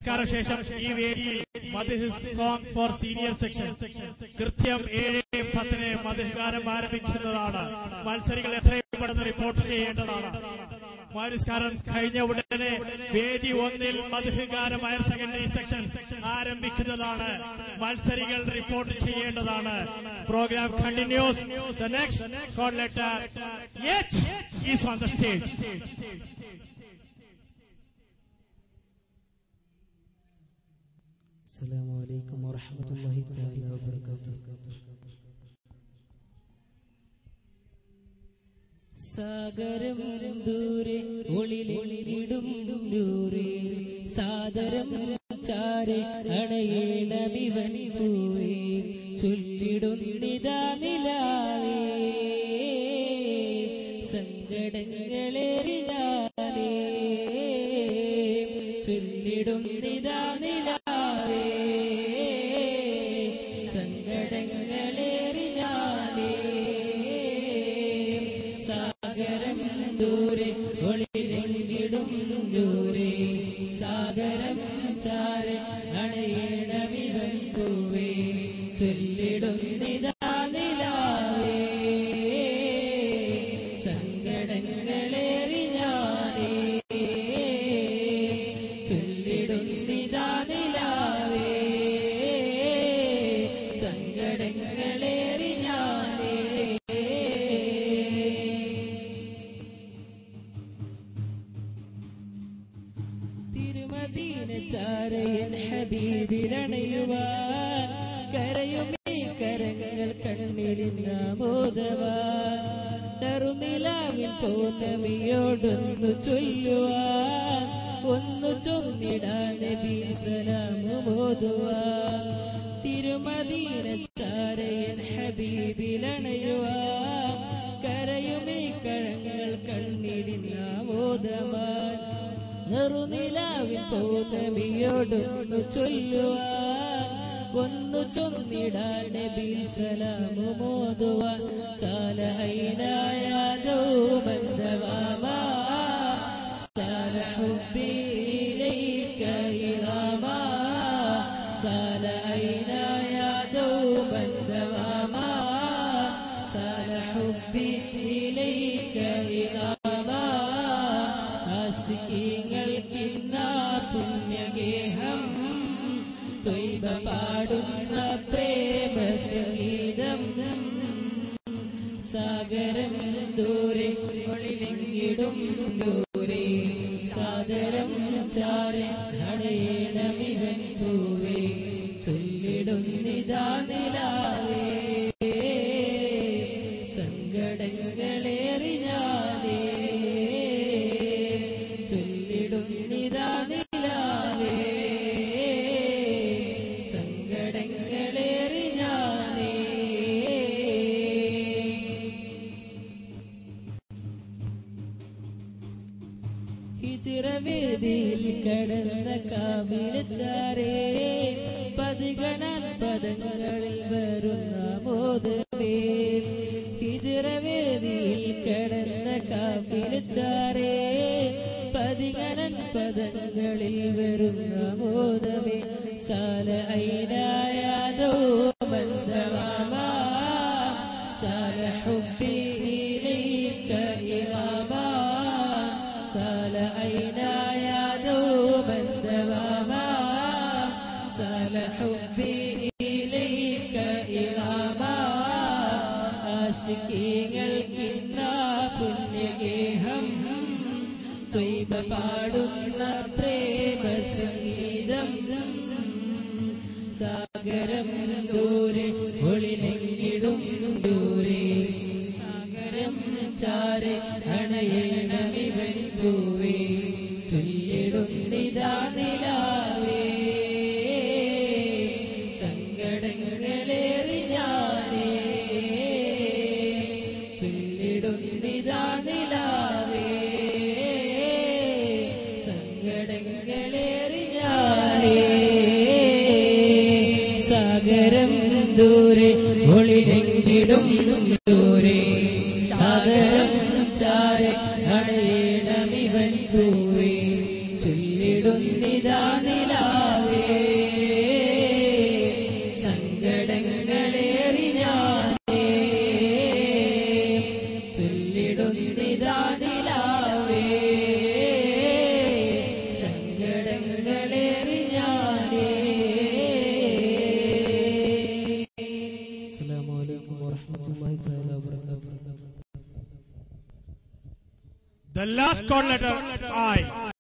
ശേഷം ഈ വേദിയിൽ മധു സോങ് ഫോർ സീനിയർ സെക്ഷൻ കൃത്യം ഏഴ് പത്തിന് മധുഗാനം ആരംഭിക്കുന്നതാണ് മത്സരികൾ എത്രയും പെട്ടെന്ന് റിപ്പോർട്ട് ചെയ്യേണ്ടതാണ് മനുസ്കാരം കഴിഞ്ഞ ഉടനെ വേദി ഒന്നിൽ മധുഗാനം ഹയർ സെക്കൻഡറി സെക്ഷൻ ആരംഭിക്കുന്നതാണ് മത്സരികൾ റിപ്പോർട്ട് ചെയ്യേണ്ടതാണ് programme continues the next call letter H is on the stage السلام عليكم ورحمة الله تعالى وبركاته സാഗരം ദൂരെ ഒളിലിടും ദൂരെ സാദരം ചാരെ അണയേണമിവൻ പൂവേ ചൊല്ലിടുന്നിതാ നിലാവേ സങ്കടങ്ങളേറിനാലേ ചൊല്ലിടുന്നിതാ നിലാവേ സങ്കടങ്ങളേറിനാലേ സാഗരം ദൂരെ ഒളിലിടും ദൂരെ സാഗരം ചാര അണയണമിവൻ പൂവേ ചൊല്ലിടും നിതാ നിലാവേ സങ്കടങ്ങളേറി ഞാനേ ചൊല്ലിടും നിതാ നിലാവേ സങ്കടങ്ങളേറി ഞാനേ തിരുമദീന ചാരയൻ ഹബീബിലണയുവാൻ കരയുമേ കരങ്ങൾ കണ്ണിലിന്നാമോദവാൻ തറുനിലാവിൽ പൗർണമിയോടൊന്നു ചൊല്ലുവാൻ ഒന്നു ചൊന്നിടാൻ നബി സലാമുമോതുവാൻ തിരുമദീന ചാരയൻ ഹബീബിലണയുവാൻ കരയുമേ കരങ്ങൾ കണ്ണിലിന്നാമോദവാൻ നെറുനിലാവിൽ പൗർണമിയോടൊന്നു ചൊല്ലുവാൻ ഒന്നു ചൊന്നിടാൻ നബി സലാമു മോതുവാൻ സാല ഐനായാദോ ബന്ധവാമാ സാല ഹുബ്ബി ഇലൈക ഇറാമാ സാല ഐനായാദോ ബന്ധവാമാ സാല ഹുബ്ബി ഇലൈക ഇറാമാ ആശിക്കീങ്ങൾക്കിന്ന പുണ്യഗേഹം ത്വയ്ബ പാടുന്ന പ്രേമ സംഗീതം സാഗരം ദൂരെ ഒളിലെങ്കിടും ദൂരെ സാഗരം ചാരെ ഹടയണമിവൻ പൂവേ ചൊല്ലിടുന്നിതാ നിലാവേ സങ്കടങ്ങളേറിനാലേ ചൊല്ലിടുന്നിതാ നിലാവേ സങ്കടങ്ങളേറിനാലേ ഹിജിറവേദിയിൽ കടന്ന കാവിലച്ചാരേ പതികണാൻ പദങ്ങളിൽ വരുന്ന മോദമേ ഹിജിറവേദിയിൽ കടന്ന കാവിലച്ചാരേ പതികണൻ പദങ്ങളിൽ വരുന്ന മോദമേ സാല ഐനായാദോ ബന്ധവാമാ സാല ഹുബ്ബി ഇലൈക ഇമാമാ സാല ഐനായാദോ ബന്ധവാമാ സാല ഹുബ്ബി ഇലൈക ഇമാമാ ആശിക്കീങ്ങൾക്കിന്ന പുണ്യഗേഹം ത്വയ്ബ പാടുന്ന പ്രേമ സംഗീതം സാഗരം ദൂരെ ഒളിലെങ്കിടും ദൂരെ സാഗരം ചാരെ അണയണമിവൻ പൂവേ ചൊല്ലിടുന്നിതാ നിലാവേ സങ്കടങ്ങളേറി ഞാനേ ചൊല്ലിടുന്നിതാ നിലാവേ സങ്കടങ്ങളേറി ഞാനേ സാഗരം ദൂരെ ഒളിലെങ്കിടും ദൂരെ സാഗരം ചാരെ അണയണമിവൻ പൂവേ ചൊല്ലിടുന്നിതാ നിലാ عليكم ورحمة الله تعالى وبركاته The last call letter I.